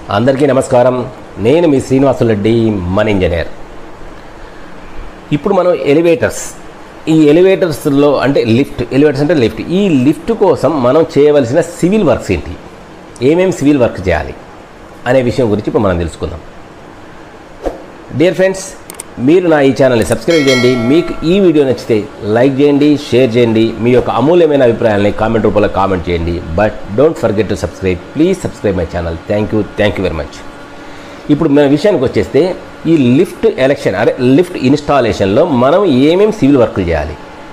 అందరికీ నమస్కారం నేను మీ శ్రీనివాసులరెడ్డి మన ఇంజనీర్ ఇప్పుడు మనం ఎలివేటర్స్ ఈ ఎలివేటర్స్లో అంటే లిఫ్ట్ ఎలివేటర్స్ అంటే లిఫ్ట్ ఈ లిఫ్ట్ కోసం మనం చేయవలసిన సివిల్ వర్క్స్ ఏంటి ఏమేమి సివిల్ వర్క్ చేయాలి అనే విషయం గురించి ఇప్పుడు మనం తెలుసుకుందాం డియర్ ఫ్రెండ్స్ మీరు నా ఈ ఛానల్ని సబ్స్క్రైబ్ చేయండి మీకు ఈ వీడియో నచ్చితే లైక్ చేయండి షేర్ చేయండి మీ యొక్క అమూల్యమైన అభిప్రాయాలని కామెంట్ రూపంలో కామెంట్ చేయండి but don't forget to subscribe please subscribe my channel thank you thank you very much ఇప్పుడు మన విషయానికి వచ్చేస్తే ఈ లిఫ్ట్ ఎలక్షన్ అదే లిఫ్ట్ ఇన్స్టాలేషన్లో మనం ఏమేమి సివిల్ వర్కులు చేయాలి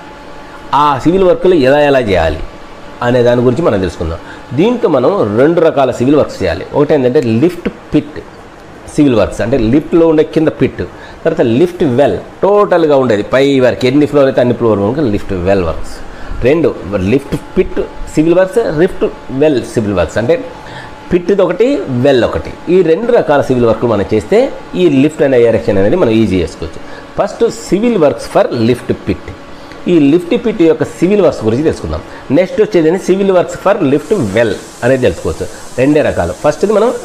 ఆ సివిల్ వర్కులు ఎలా ఎలా చేయాలి అనే దాని గురించి మనం తెలుసుకుందాం దీంట్లో మనం రెండు రకాల సివిల్ వర్క్స్ చేయాలి ఒకటి ఏంటంటే లిఫ్ట్ పిట్ సివిల్ వర్క్స్ అంటే లిఫ్ట్లో ఉండే కింద పిట్ తర్వాత లిఫ్ట్ వెల్ టోటల్గా ఉండేది పై వరకు ఎన్ని ఫ్లోర్ అయితే అన్ని ఫ్లోర్ వరకు లిఫ్ట్ వెల్ వర్క్స్ రెండు lift pit civil works lift well civil works అంటే పిట్ది ఒకటి వెల్ ఒకటి ఈ రెండు రకాల సివిల్ వర్క్లు మనం చేస్తే ఈ లిఫ్ట్ అనే ఎరెక్షన్ అనేది మనం ఈజీ చేసుకోవచ్చు first civil works for lift pit ఈ లిఫ్ట్ పిట్ యొక్క సివిల్ వర్క్స్ గురించి తెలుసుకుందాం నెక్స్ట్ వచ్చేది civil works for lift well అనేది తెలుసుకోవచ్చు రెండే రకాలు ఫస్ట్ది మనం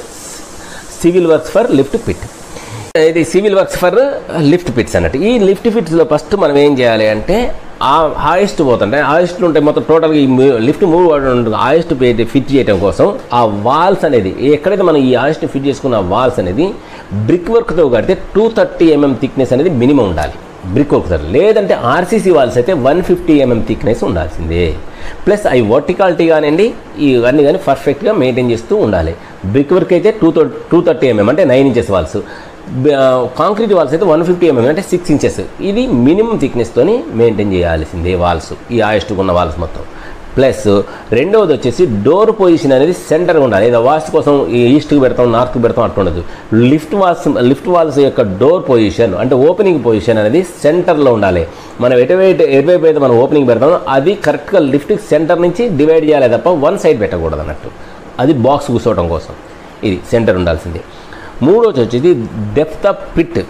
civil works for lift pit ఇది civil works for lift pits అన్నట్టు ఈ లిఫ్ట్ పిట్స్లో ఫస్ట్ మనం ఏం చేయాలి అంటే ఆ హాయిస్ట్ పోతుంటే హాయిస్ట్లు ఉంటే మొత్తం టోటల్గా ఈ లిఫ్ట్ మూవ్ ఉంటుంది హాయిస్ట్ ఫిట్ చేయడం కోసం ఆ వాల్స్ అనేది ఎక్కడైతే మనం ఈ హాయిస్ట్ ఫిట్ చేసుకున్న వాల్స్ అనేది బ్రిక్ వర్క్తో కడితే టూ థర్టీ ఎంఎం థిక్నెస్ అనేది మినిమం ఉండాలి బ్రిక్ వర్క్ లేదంటే ఆర్సీసీ వాల్స్ అయితే వన్ ఫిఫ్టీ ఎంఎం థిక్నెస్ ఉండాల్సిందే ప్లస్ అవి వర్టికాలిటీ కానివ్వండి ఇవన్నీ కానీ పర్ఫెక్ట్గా మెయింటైన్ చేస్తూ ఉండాలి బ్రిక్ వర్క్ అయితే టూ టూ థర్టీ ఎంఎం అంటే nine inches walls concrete walls అయితే వన్ ఫిఫ్టీ ఎంఎం అంటే సిక్స్ ఇంచెస్ ఇది మినిమం థిక్నెస్తోని మెయింటైన్ చేయాల్సిందే వాల్స్ ఈ ఆయిస్ట్ ఉన్న వాల్స్ మొత్తం ప్లస్ రెండవది వచ్చేసి డోర్ పొజిషన్ అనేది సెంటర్గా ఉండాలి ఏదో వాస్ట్ కోసం ఈస్ట్కి పెడతాం నార్త్కి పెడతాం అట్లా ఉండదు లిఫ్ట్ వాల్స్ లిఫ్ట్ వాల్స్ యొక్క డోర్ పొజిషన్ అంటే ఓపెనింగ్ పొజిషన్ అనేది సెంటర్లో ఉండాలి మనం ఎటువైపు ఎటువైపు అయితే మనం ఓపెనింగ్ పెడతామో అది కరెక్ట్గా లిఫ్ట్ సెంటర్ నుంచి డివైడ్ చేయాలి తప్ప వన్ సైడ్ పెట్టకూడదు అన్నట్టు అది బాక్స్ కూర్చోవడం కోసం ఇది సెంటర్ ఉండాల్సింది మూడోది వచ్చేది డెప్త్ ఆఫ్ పిట్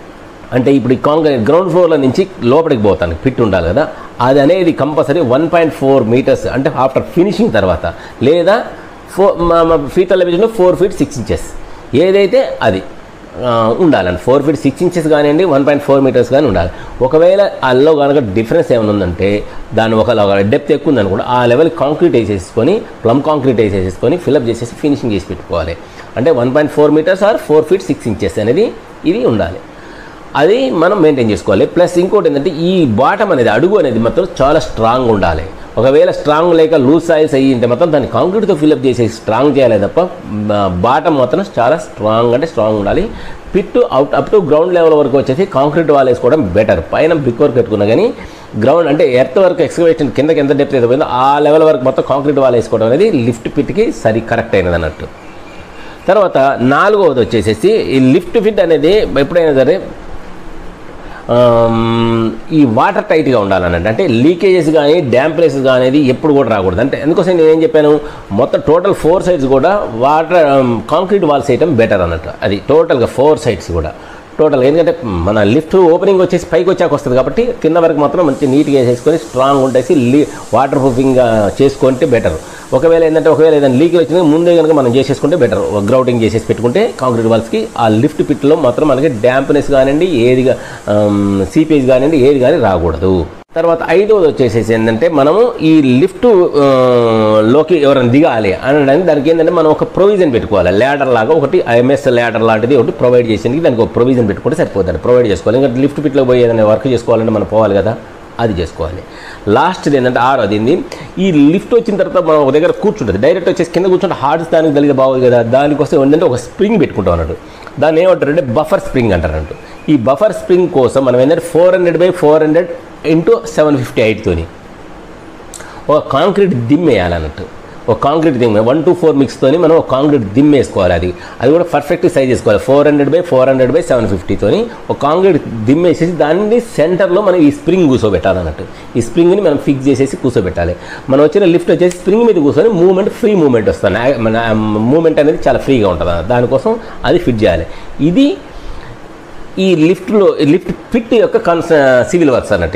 అంటే ఇప్పుడు ఈ కాంక్రీట్ గ్రౌండ్ ఫ్లోర్లో నుంచి లోపలికి పోతాను పిట్ ఉండాలి కదా అది అనేది compulsory one point four metres అంటే ఆఫ్టర్ ఫినిషింగ్ తర్వాత లేదా four feet elevation four feet six inches ఏదైతే అది ఉండాలండి ఫోర్ ఫీట్ సిక్స్ ఇంచెస్ కానివ్వండి వన్ పాయింట్ ఫోర్ మీటర్స్ కానీ ఉండాలి ఒకవేళ అందులో కనుక డిఫరెన్స్ ఏమైనా ఉందంటే దాని ఒక డెప్త్ ఎక్కువ ఉందనుకోండి ఆ లెవెల్ కాంక్రీట్ వేసేసుకొని ప్లమ్ కాంక్రీట్ వేసేసుకొని ఫిల్అప్ చేసేసి ఫినిషింగ్ చేసి పెట్టుకోవాలి అంటే one point four metres or four feet six inches అనేది ఇది ఉండాలి అది మనం మెయింటైన్ చేసుకోవాలి ప్లస్ ఇంకోటి ఏంటంటే ఈ బాటం అనేది అడుగు అనేది మాత్రం చాలా స్ట్రాంగ్ ఉండాలి ఒకవేళ స్ట్రాంగ్ లేక లూజ్ సాయిల్స్ అయ్యి ఉంటే మాత్రం దాన్ని కాంక్రీట్తో ఫిల్అప్ చేసి స్ట్రాంగ్ చేయాలి తప్ప బాటం మాత్రం చాలా స్ట్రాంగ్ అంటే స్ట్రాంగ్ ఉండాలి pit out up to ground level వరకు వచ్చేసి కాంక్రీట్ వాల్ వేసుకోవడం బెటర్ పైన బ్రిక్ వర్క్ పెట్టుకున్నా కానీ గ్రౌండ్ అంటే ఎర్త్ వరకు ఎక్స్కవేషన్ కిందకి ఎంత డెప్త్ అయితే పోయిందో ఆ లెవెల్ వరకు మొత్తం కాంక్రీట్ వాల్ వేసుకోవడం అనేది లిఫ్ట్ పిట్కి సరి కరెక్ట్ అయినది అన్నట్టు తర్వాత నాలుగవది వచ్చేసేసి ఈ లిఫ్ట్ ఫిట్ అనేది ఎప్పుడైనా సరే ఈ వాటర్ టైట్గా ఉండాలన్నట్టు అంటే లీకేజెస్ కానీ డ్యామ్ ప్లేసెస్ కానీ అనేది ఎప్పుడు కూడా రాకూడదు అంటే ఎందుకోసం నేను ఏం చెప్పాను మొత్తం టోటల్ ఫోర్ సైడ్స్ కూడా వాటర్ కాంక్రీట్ వాల్స్ వేయటం బెటర్ అన్నట్టు అది టోటల్గా ఫోర్ సైడ్స్ కూడా టోటల్ ఎందుకంటే మన లిఫ్ట్ ఓపెనింగ్ వచ్చేసి పైకి వచ్చాక వస్తుంది కాబట్టి కింద వరకు మాత్రం మంచి నీట్గా వేసేసుకొని స్ట్రాంగ్ ఉండేసి లీ వాటర్ ప్రూఫింగ్గా చేసుకుంటే బెటర్ ఒకవేళ ఏంటంటే ఒకవేళ ఏదైనా లీక్ వచ్చినా ముందే కనుక మనం చేసేసుకుంటే బెటర్ గ్రౌటింగ్ చేసేసి పెట్టుకుంటే కాంక్రీట్ వాల్స్కి ఆ లిఫ్ట్ పిట్లో మాత్రం మనకి డ్యాంప్నెస్ కానివ్వండి ఏదిగా సీపేజ్ కానివ్వండి ఏది కానీ రాకూడదు తర్వాత ఐదవది వచ్చేసేసి ఏంటంటే మనము ఈ లిఫ్ట్ లోకి ఎవరైనా దిగాలి అనడానికి దానికి ఏంటంటే మనం ఒక ప్రొవిజన్ పెట్టుకోవాలి ల్యాడర్ లాగా ఒకటి ఐఎంఎస్ ల్యాడర్ లాంటిది ఒకటి ప్రొవైడ్ చేసేందుకు దానికి ఒక ప్రొవిజన్ పెట్టుకుంటే సరిపోతుంది ప్రొవైడ్ చేసుకోవాలి ఇంకా లిఫ్ట్ పిట్లో పోయి ఏదైనా వర్క్ చేసుకోవాలంటే మనం పోవాలి కదా అది చేసుకోవాలి లాస్ట్ది ఏంటంటే ఆరోది ఈ లిఫ్ట్ వచ్చిన తర్వాత మనం ఒక దగ్గర కూర్చుంటుంది డైరెక్ట్ వచ్చేసి కింద కూర్చుంటే హార్డ్ దానికి తెలియదు బాగోదు కదా దానికోసం ఏంటంటే ఒక స్ప్రింగ్ పెట్టుకుంటాం అన్నట్టు దాన్ని ఏమంటారంటే బఫర్ స్ప్రింగ్ అంటారంట ఈ బఫర్ స్ప్రింగ్ కోసం మనం ఏంటంటే four hundred by four hundred into seven fifty ఎయిట్తోని ఒక కాంక్రీట్ దిమ్ వేయాలన్నట్టు ఒక concrete beam one two four మిక్స్తోని మనం ఒక కాంక్రీట్ దిమ్ వేసుకోవాలి అది అది కూడా పర్ఫెక్ట్ సైజ్ చేసుకోవాలి four hundred by four hundred by seven ఫిఫ్టీతోని ఒక కాంక్రీట్ దిమ్ వేసేసి దాన్ని సెంటర్లో మనం ఈ స్ప్రింగ్ కూర్చోబెట్టాలన్నట్టు ఈ స్ప్రింగ్ని మనం ఫిక్స్ చేసేసి కూర్చోబెట్టాలి మనం వచ్చిన లిఫ్ట్ వచ్చేసి స్ప్రింగ్ మీద కూర్చొని మూమెంట్ ఫ్రీ మూమెంట్ వస్తుంది మన మూమెంట్ అనేది చాలా ఫ్రీగా ఉంటుంది దానికోసం అది ఫిట్ చేయాలి ఇది ఈ లిఫ్ట్లో లిఫ్ట్ ఫిట్ యొక్క కన్స్ సివిల్ వర్క్స్ అన్నట్టు ఇవి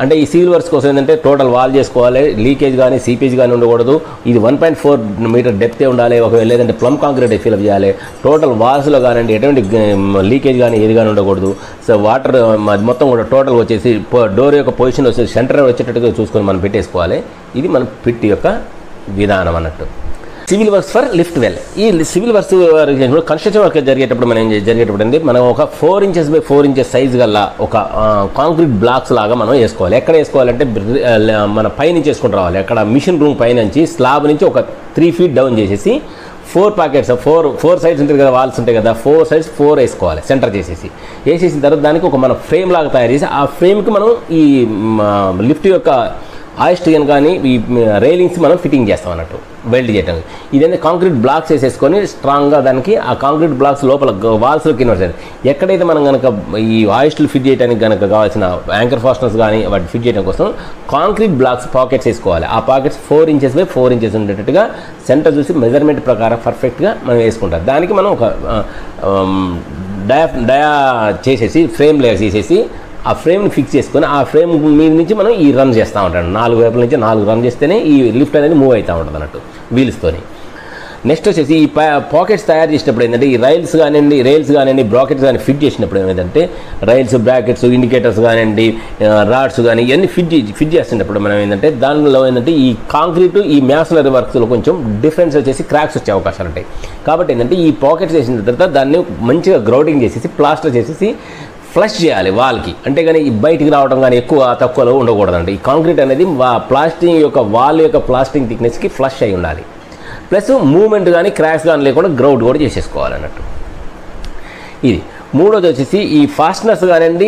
అంటే ఈ సివిల్ వర్క్స్ కోసం ఏంటంటే టోటల్ వాల్ చేసుకోవాలి లీకేజ్ కానీ సీపేజ్ కానీ ఉండకూడదు ఇది వన్ పాయింట్ ఫోర్ మీటర్ డెప్తే ఉండాలి ఒకవేళ లేదంటే ప్లమ్ కాంక్రీట్ ఫిల్అప్ చేయాలి టోటల్ వాల్స్లో కానివ్వండి ఎటువంటి లీకేజ్ కానీ ఏది కానీ ఉండకూడదు సో వాటర్ మొత్తం కూడా టోటల్ వచ్చేసి డోర్ యొక్క పొజిషన్ వచ్చేసి సెంటర్ వచ్చేటట్టుగా చూసుకొని మనం పెట్టేసుకోవాలి ఇది మన పిట్ యొక్క విధానం అన్నట్టు civil works for lift well ఈ సివిల్ వర్క్స్ కన్స్ట్రక్షన్ వర్క్ జరిగేటప్పుడు మనం ఏం చే- జరిగేటప్పుడు ఏంటి మనం ఒక four inches by four inches size గల ఒక కాంక్రీట్ బ్లాక్స్ లాగా మనం వేసుకోవాలి ఎక్కడ వేసుకోవాలంటే బ్రి- ఆ, ల- మన పై నుంచి వేసుకుంటూ రావాలి అక్కడ మిషన్ రూమ్ పై నుంచి స్లాబ్ నుంచి ఒక త్రీ ఫీట్ డౌన్ చేసేసి four packets four four sides ఉంటుంది కదా వాల్స్ ఉంటాయి కదా ఫోర్ సైడ్స్ ఫోర్ వేసుకోవాలి సెంటర్ చేసేసి వేసేసిన తర్వాత దానికి ఒక మన ఫ్రేమ్ లాగా తయారు చేసి ఆ ఫ్రేమ్కి మనం ఈ లిఫ్ట్ యొక్క ఆయిస్టియన్ కానీ ఈ రైలింగ్స్ మనం ఫిట్టింగ్ చేస్తాం అన్నట్టు వెల్డ్ చేయడానికి ఇదైతే కాంక్రీట్ బ్లాక్స్ వేసేసుకొని స్ట్రాంగ్గా దానికి ఆ కాంక్రీట్ బ్లాక్స్ లోపల వాల్స్లో కింద వచ్చేది ఎక్కడైతే మనం కనుక ఈ ఆయిస్టులు ఫిట్ చేయడానికి కనుక కావాల్సిన యాంకర్ ఫాస్టర్స్ కానీ వాటి ఫిట్ చేయడం కోసం కాంక్రీట్ బ్లాక్స్ పాకెట్స్ వేసుకోవాలి ఆ pockets four inches by four inches ఉండేటట్టుగా సెంటర్ చూసి మెజర్మెంట్ ప్రకారం పర్ఫెక్ట్గా మనం వేసుకుంటాం దానికి మనం ఒక డయా డయా చేసేసి ఫ్రేమ్ లేయర్స్ తీసేసి ఆ ఫ్రేమ్ని ఫిక్స్ చేసుకొని ఆ ఫ్రేమ్ మీద నుంచి మనం ఈ రన్ చేస్తూ ఉంటాం నాలుగు వైపుల నుంచి నాలుగు రన్ చేస్తేనే ఈ లిఫ్ట్ అనేది మూవ్ అవుతూ ఉంటుంది అన్నట్టు వీల్స్తోని నెక్స్ట్ వచ్చేసి ఈ పాకెట్స్ తయారు చేసినప్పుడు ఏంటంటే ఈ రైల్స్ కానివ్వండి రైల్స్ కానివ్వండి బ్రాకెట్స్ కానీ ఫిట్ చేసినప్పుడు ఏమైందంటే రైల్స్ బ్రాకెట్స్ ఇండికేటర్స్ కానివ్వండి రాడ్స్ కానీ ఇవన్నీ ఫిట్ చే- ఫిట్ చేస్తున్నప్పుడు మనం ఏంటంటే దానిలో ఏంటంటే ఈ కాంక్రీట్ ఈ మ్యాసనరీ వర్క్స్లో కొంచెం డిఫరెన్స్ వచ్చేసి క్రాక్స్ వచ్చే అవకాశాలు ఉంటాయి కాబట్టి ఏంటంటే ఈ పాకెట్స్ వేసిన తర్వాత దాన్ని మంచిగా గ్రౌటింగ్ చేసేసి ప్లాస్టర్ చేసేసి ఫ్లష్ చేయాలి వాల్కి అంటే కానీ ఈ బయటికి రావడం కానీ ఎక్కువ తక్కువలో ఉండకూడదండి ఈ కాంక్రీట్ అనేది వా ప్లాస్టింగ్ యొక్క వాల్ యొక్క ప్లాస్టింగ్ థిక్నెస్కి ఫ్లష్ అయి ఉండాలి ప్లస్ మూమెంట్ కానీ క్రాక్స్ కానీ లేకుండా గ్రౌట్ కూడా చేసేసుకోవాలి అన్నట్టు ఇది మూడోది వచ్చేసి ఈ ఫాస్ట్నర్స్ కానివ్వండి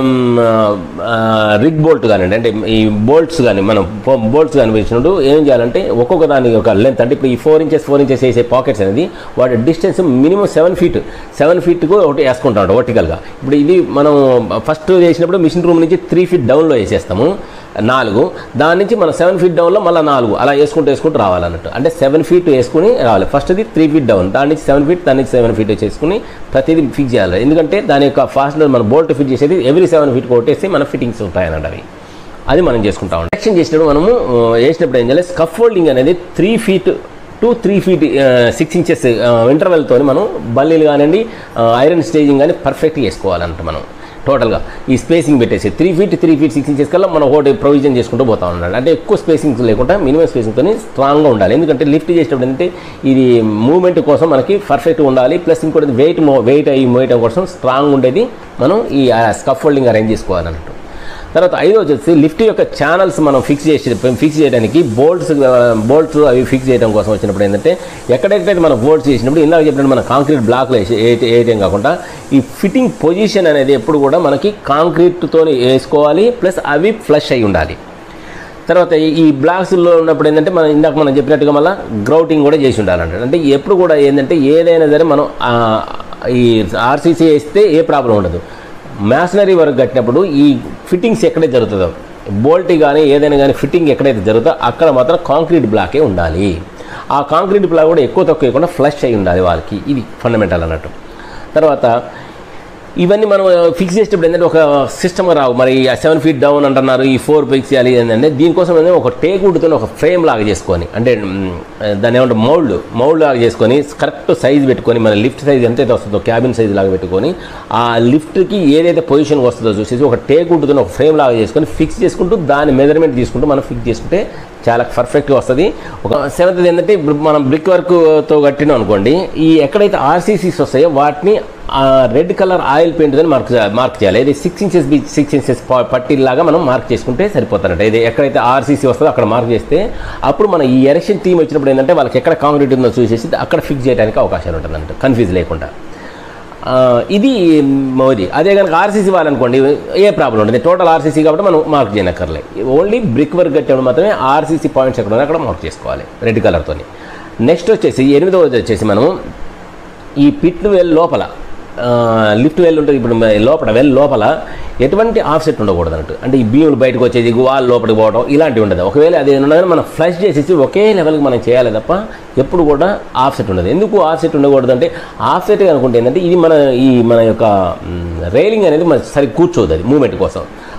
రిగ్ బోల్ట్ కానివ్వండి అంటే ఈ బోల్ట్స్ కానీ మనం బోల్ట్స్ కానీ వేసినప్పుడు ఏం చేయాలంటే ఒక్కొక్క దానికి ఒక లెంత్ అంటే ఇప్పుడు ఈ ఫోర్ ఇంచెస్ ఫోర్ ఇంచెస్ వేసే పాకెట్స్ అనేది వాటి distance minimum seven feet seven ఫీట్కు ఒకటి వేసుకుంటాం వర్టికల్గా ఇప్పుడు ఇది మనం ఫస్ట్ వేసినప్పుడు మిషన్ రూమ్ నుంచి త్రీ ఫీట్ డౌన్లో వేసేస్తాము నాలుగు దాని నుంచి మనం సెవెన్ ఫీట్ డౌన్లో మళ్ళీ నాలుగు అలా వేసుకుంటూ వేసుకుంటూ రావాలన్నట్టు అంటే సెవెన్ ఫీట్ వేసుకుని రావాలి ఫస్ట్ది త్రీ ఫీట్ డౌన్ దాని నుంచి సెవెన్ ఫీట్ దాని నుంచి సెవెన్ ఫీట్ చేసుకుని ప్రతిదీ ఫిక్స్ చేయాలి ఎందుకంటే దాని యొక్క ఫాస్ట్నర్ మన బోల్ట్ ఫిట్ చేసేది ఎవ్రీ సెవెన్ ఫీట్ కొట్టేసి మన ఫిట్టింగ్స్ ఉంటాయన్నట్టు అవి అది మనం చేసుకుంటాం సెలెక్షన్ చేసినప్పుడు మనము ఆ, వేసినప్పుడు ఏం చేయాలి స్కఫ్ ఫోల్డింగ్ అనేది three feet to three feet six inches ఇంటర్వెల్తో మనం బల్లీలు కానివ్వండి ఐరన్ స్టేజింగ్ కానీ పర్ఫెక్ట్గా వేసుకోవాలంట మనం టోటల్గా ఈ స్పేసింగ్ పెట్టేసి three feet three feet six inches కల్లా మనం ఒకటి ప్రొవిజన్ చేసుకుంటూ పోతా ఉండాలి అంటే ఎక్కువ స్పేసింగ్స్ లేకుండా మినిమం స్పేసింగ్తో స్ట్రాంగ్గా ఉండాలి ఎందుకంటే లిఫ్ట్ చేసేటప్పుడు ఏంటంటే ఇది మూమెంట్ కోసం మనకి పర్ఫెక్ట్గా ఉండాలి ప్లస్ ఇంకోటి వెయిట్ వెయిట్ అయ్యి మోయటం కోసం స్ట్రాంగ్ ఉండేది మనం ఈ స్కఫ్ ఫోల్డింగ్ అరేంజ్ చేసుకోవాలన్నట్టు తర్వాత ఐదో వచ్చేసి లిఫ్ట్ యొక్క ఛానల్స్ మనం ఫిక్స్ చేసి ఫిక్స్ చేయడానికి బోల్ట్స్ బోల్ట్స్ అవి ఫిక్స్ చేయడం కోసం వచ్చినప్పుడు ఏంటంటే ఎక్కడెక్కడైతే మనం బోల్ట్స్ చేసినప్పుడు ఇందాక చెప్పినట్టు మన కాంక్రీట్ బ్లాక్లో వేసి ఏ- వేయటం కాకుండా ఈ ఫిట్టింగ్ పొజిషన్ అనేది ఎప్పుడు కూడా మనకి కాంక్రీట్తో వేసుకోవాలి ప్లస్ అవి ఫ్లష్ అయి ఉండాలి తర్వాత ఈ- ఈ బ్లాక్స్లో ఉన్నప్పుడు ఏంటంటే మనం ఇందాక మనం చెప్పినట్టుగా మళ్ళీ గ్రౌటింగ్ కూడా చేసి ఉండాలంట అంటే ఎప్పుడు కూడా ఏంటంటే ఏదైనా సరే మనం ఆ, ఈ ఆర్సీసీ వేస్తే ఏ ప్రాబ్లం ఉండదు మ్యాషనరీ వర్క్ కట్టినప్పుడు ఈ ఫిట్టింగ్స్ ఎక్కడైతే జరుగుతుందో బోల్ట్ కానీ ఏదైనా కానీ ఫిట్టింగ్ ఎక్కడైతే జరుగుతుందో అక్కడ మాత్రం కాంక్రీట్ బ్లాకే ఉండాలి ఆ కాంక్రీట్ బ్లాక్ కూడా ఎక్కువ తక్కువ వేయకుండా ఫ్లష్ అయి ఉండాలి వాళ్ళకి ఇది ఫండమెంటల్ అన్నట్టు తర్వాత ఇవన్నీ మనం ఫిక్స్ చేసేటప్పుడు ఏంటంటే ఒక సిస్టమ్ రావు మరి సెవెన్ ఫీట్ డౌన్ అంటున్నారు ఈ ఫోర్ ఫిక్స్ చేయాలి ఏంటంటే దీనికోసం ఏంటంటే ఒక టేక్ వుడ్తో ఒక ఫ్రేమ్ లాగా చేసుకొని అంటే మ్, దాన్ని ఏమంటే మౌల్డ్ మౌల్డ్ లాగా చేసుకొని కరెక్ట్ సైజ్ పెట్టుకొని మన లిఫ్ట్ సైజ్ ఎంతైతే వస్తుందో క్యాబిన్ సైజ్ లాగా పెట్టుకొని ఆ లిఫ్ట్కి ఏదైతే పొజిషన్ వస్తుందో చూసేసి ఒక టేక్ వుడ్తో ఒక ఫ్రేమ్ లాగా చేసుకొని ఫిక్స్ చేసుకుంటూ దాని మెజర్మెంట్ తీసుకుంటూ మనం ఫిక్స్ చేసుకుంటే చాలా పర్ఫెక్ట్గా వస్తుంది ఒక సెవెంత్ ఏంటంటే ఇప్పుడు మనం బ్రిక్ వర్క్తో కట్టినాం అనుకోండి ఈ ఎక్కడైతే ఆర్సీసీస్ వస్తాయో వాటిని రెడ్ కలర్ ఆయిల్ పెయింట్ అని మార్క్ మార్క్ చేయాలి ఇది six inches by six inches పట్టీలాగా మనం మార్క్ చేసుకుంటే సరిపోతారంట ఇది ఎక్కడైతే ఆర్సీసీ వస్తుందో అక్కడ మార్క్ చేస్తే అప్పుడు మన ఈ ఎరెక్షన్ టీమ్ వచ్చినప్పుడు ఏంటంటే వాళ్ళకి ఎక్కడ కాంక్రీట్ ఉందో చూసేసి అక్కడ ఫిక్స్ చేయడానికి అవకాశాలు ఉంటుందంట కన్ఫ్యూజ్ లేకుండా ఆ, ఇది మోదీ అదే కనుక ఆర్సీసీ వాళ్ళనుకోండి ఏ ప్రాబ్లం ఉండదు టోటల్ ఆర్సీసీ కాబట్టి మనం మార్క్ చేయనక్కర్లే ఓన్లీ బ్రిక్ వర్క్ కట్టేప్పుడు మాత్రమే ఆర్సీసీ పాయింట్స్ ఎక్కడ ఉన్నాయో అక్కడ మార్క్ చేసుకోవాలి రెడ్ కలర్తో నెక్స్ట్ వచ్చేసి ఎనిమిదవది వచ్చేసి మనం ఈ పిట్ వెల్ లోపల ఆ, లిఫ్ట్ వెల్ ఉంటుంది ఇప్పుడు మ- లోపల వెల్ లోపల ఎటువంటి ఆఫ్సెట్ ఉండకూడదు అన్నట్టు అంటే ఈ భీములు బయటకు వచ్చేది వాల్ లోపలికి పోవడం ఇలాంటివి ఉండదు ఒకవేళ అది ఉండగానే మనం ఫ్లష్ చేసేసి ఒకే లెవెల్కి మనం చేయాలి తప్ప ఎప్పుడు కూడా ఆఫ్సెట్ ఉండదు ఎందుకు ఆఫ్సెట్ ఉండకూడదు అంటే ఆఫ్సెట్ అనుకుంటే ఏంటంటే ఇది మన ఈ మన యొక్క రైలింగ్ అనేది మన సరి కూర్చోదు అది మూమెంట్ కోసం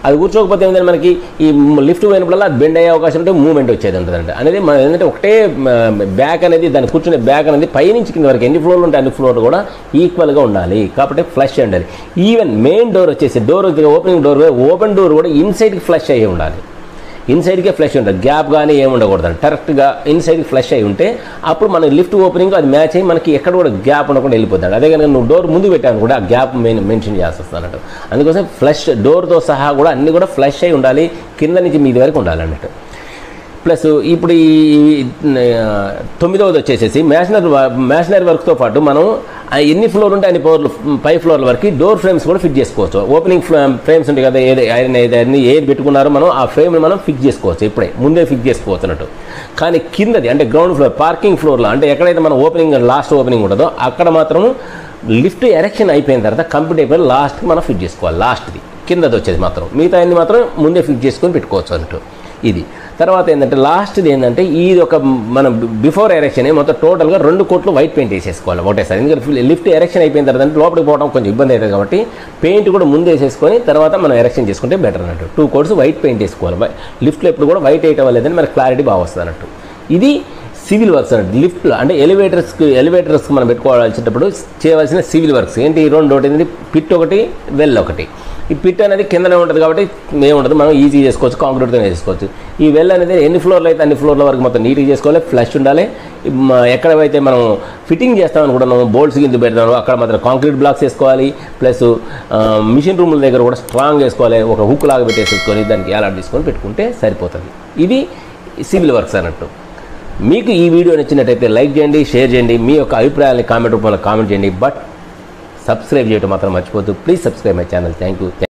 అది కూర్చోకపోతే ఏంటంటే మనకి ఈ లిఫ్ట్ పోయినప్పుడల్లా అది బెండ్ అయ్యే అవకాశం ఉంటే మూవ్మెంట్ వచ్చేది ఉంటుందండి అనేది మన ఏంటంటే ఒకటే బ్యాక్ అనేది దాన్ని కూర్చునే బ్యాక్ అనేది పైనుంచి కింద వరకు ఎన్ని ఫ్లోర్లు ఉంటాయి అన్ని ఫ్లోర్ కూడా ఈక్వల్గా ఉండాలి కాబట్టి ఫ్లష్ ఉండాలి ఈవెన్ మెయిన్ డోర్ వచ్చేసి door opening door open door కూడా ఇన్సైడ్కి ఫ్లష్ అయ్యి ఉండాలి ఇన్సైడ్కే ఫ్లష్ ఉంటుంది గ్యాప్ కానీ ఏమి ఉండకూడదు కరెక్ట్గా ఇన్సైడ్కి ఫ్లష్ అయి ఉంటే అప్పుడు మన లిఫ్ట్ ఓపెనింగ్ అది మ్యాచ్ అయ్యి మనకి ఎక్కడ కూడా గ్యాప్ ఉండకుండా వెళ్ళిపోతాడు అదే కనుక నువ్వు డోర్ ముందు పెట్టాను కూడా ఆ గ్యాప్ మెయిన్ మెన్షన్ చేస్తాను అన్నట్టు అందుకోసం ఫ్లష్ డోర్తో సహా కూడా అన్ని కూడా ఫ్లష్ అయి ఉండాలి కింద నుంచి మీది వరకు ఉండాలి అన్నట్టు ప్లస్ ఇప్పుడు ఈ ఆ, తొమ్మిదవది వచ్చేసేసి మ్యాషనరీ మ్యాషనరీ వర్క్తో పాటు మనం ఆ ఎన్ని ఫ్లోర్ ఉంటే అన్ని ఫ్లోర్లు పై ఫ్లోర్ల వరకు డోర్ ఫ్రేమ్స్ కూడా ఫిట్ చేసుకోవచ్చు ఓపెనింగ్ ఫ్రేమ్స్ ఉంటాయి కదా ఏది ఐరన్ ఏది అన్ని ఏది పెట్టుకున్నారో మనం ఆ ఫ్రేమ్ని మనం ఫిక్స్ చేసుకోవచ్చు ఇప్పుడే ముందే ఫిక్స్ చేసుకోవచ్చు అన్నట్టు కానీ కిందది అంటే గ్రౌండ్ ఫ్లోర్ పార్కింగ్ ఫ్లోర్లో అంటే ఎక్కడైతే మన ఓపెనింగ్ లాస్ట్ ఓపెనింగ్ ఉంటుందో అక్కడ మాత్రం లిఫ్ట్ ఎరెక్షన్ అయిపోయిన తర్వాత కంప్లీట్ అయిపోయి లాస్ట్కి మనం ఫిట్ చేసుకోవాలి లాస్ట్ది కిందది వచ్చేది మాత్రం మిగతా అన్ని మాత్రం ముందే ఫిక్స్ చేసుకొని పెట్టుకోవచ్చు అన్నట్టు ఇది తర్వాత ఏంటంటే లాస్ట్ది ఏంటంటే ఇది ఒక మనం బిఫోర్ ఎరెక్షన్ మొత్తం టోటల్గా రెండు కోట్లు వైట్ పెయింట్ వేసేసుకోవాలి ఒకటేసారి ఎందుకంటే లిఫ్ట్ ఎరెక్షన్ అయిపోయిన తర్వాత అంటే లోపలికి పోవడం కొంచెం ఇబ్బంది అవుతుంది కాబట్టి పెయింట్ కూడా ముందు వేసేసుకొని తర్వాత మనం ఎరెక్షన్ చేసుకుంటే బెటర్ అన్నట్టు టూ కోట్స్ వైట్ పెయింట్ వేసుకోవాలి లిఫ్ట్లో ఎప్పుడు కూడా వైట్ వేయటం వల్లేదని మనకి క్లారిటీ బాగా వస్తుంది అన్నట్టు ఇది సివిల్ వర్క్స్ అంటే లిఫ్ట్లో అంటే ఎలివేటర్స్కి ఎలివేటర్స్కి మనం పెట్టుకోవాల్సినప్పుడు చేయవలసిన సివిల్ వర్క్స్ ఏంటి ఈ రెండు ఒకటి ఏంటి పిట్ ఒకటి వెల్ ఒకటి ఈ పిట్ అనేది కిందనే ఉంటుంది కాబట్టి ఏముండదు మనం ఈజీ చేసుకోవచ్చు కాంక్రీట్తో చేసుకోవచ్చు ఈ వెల్ అనేది ఎన్ని ఫ్లోర్లు అయితే అన్ని ఫ్లోర్ల వరకు మొత్తం నీట్గా చేసుకోవాలి ఫ్లష్ ఉండాలి మ- ఎక్కడైతే మనం ఫిట్టింగ్ చేస్తాం అనుకుంటున్నాము బోల్డ్స్ కింద పెడతాము అక్కడ మాత్రం కాంక్రీట్ బ్లాక్స్ వేసుకోవాలి ప్లస్ మిషన్ రూముల దగ్గర కూడా స్ట్రాంగ్ వేసుకోవాలి ఒక హుక్ లాగా పెట్టేసుకొని దానికి ఎలా తీసుకొని పెట్టుకుంటే సరిపోతుంది ఇది సివిల్ వర్క్స్ అన్నట్టు మీకు ఈ వీడియో నచ్చినట్టయితే లైక్ చేయండి షేర్ చేయండి మీ యొక్క అభిప్రాయాన్ని కామెంట్ రూపంలో కామెంట్ చేయండి బట్ సబ్స్క్రైబ్ చేయడం మాత్రం మర్చిపోద్దు please subscribe my channel thank you